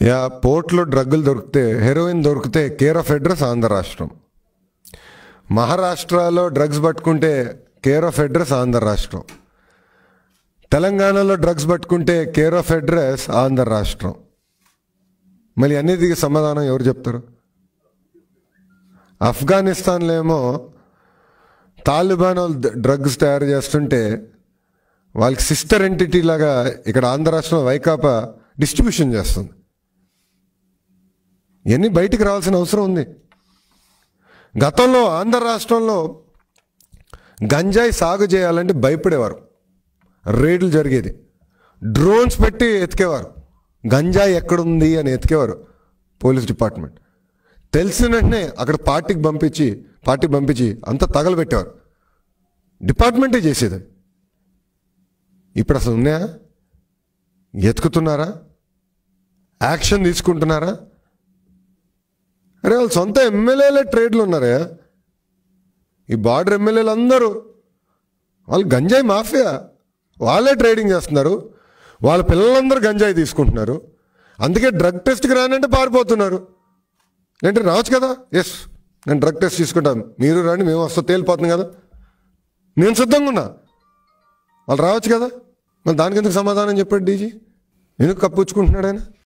yeah పోర్ట్లో డ్రగ్గులు దొరికితే heroine దొరికితే care of address Andhra రాష్ట్రం మహారాష్ట్రలో డ్రగ్స్ పట్టుకుంటే కేర్ ఆఫ్ అడ్రస్ ఆంధ్ర రాష్ట్రం తెలంగాణలో డ్రగ్స్ పట్టుకుంటే కేర్ ఆఫ్ అడ్రస్ ఆంధ్ర రాష్ట్రం మళ్ళీ అన్నిటికీ సమాధానం ఎవరు చెప్తారు ఆఫ్ఘనిస్తాన్లో ఏమో తాలిబాన్ వాళ్ళు డ్రగ్స్ తయారు చేస్తుంటే వాళ్ళకి సిస్టర్ ఎంటిటీ లాగా ఇక్కడ ఆంధ్ర రాష్ట్రం వైకాపా డిస్ట్రిబ్యూషన్ చేస్తుంది ఇవన్నీ బయటికి రావాల్సిన అవసరం ఉంది గతంలో ఆంధ్ర రాష్ట్రంలో గంజాయి సాగు చేయాలంటే భయపడేవారు రేడ్లు జరిగేది డ్రోన్స్ పెట్టి ఎతికేవారు గంజాయి ఎక్కడుంది అని ఎతికేవారు పోలీస్ డిపార్ట్మెంట్ తెలిసిన వెంటనే అక్కడ పార్టీకి పంపించి పార్టీకి పంపించి అంతా తగలబెట్టేవారు డిపార్ట్మెంటే చేసేది ఇప్పుడు అసలు ఉన్నాయా ఎతుకుతున్నారా యాక్షన్ తీసుకుంటున్నారా అరే వాళ్ళు సొంత ఎమ్మెల్యేలే ట్రేడ్లు ఉన్నారే ఈ బార్డర్ ఎమ్మెల్యేలు అందరూ వాళ్ళు గంజాయి మాఫియా వాళ్ళే ట్రేడింగ్ చేస్తున్నారు వాళ్ళ పిల్లలందరూ గంజాయి తీసుకుంటున్నారు అందుకే డ్రగ్ టెస్ట్కి రానంటే పారిపోతున్నారు లేదంటే రావచ్చు కదా ఎస్ నేను డ్రగ్ టెస్ట్ తీసుకుంటాను మీరు రండి మేము వస్తా తేలిపోతుంది కదా నేను సిద్ధంగా ఉన్నా వాళ్ళు రావచ్చు కదా మరి దానికి ఎందుకు సమాధానం చెప్పాడు డీజీ ఎందుకు కప్పుచ్చుకుంటున్నాడు ఆయన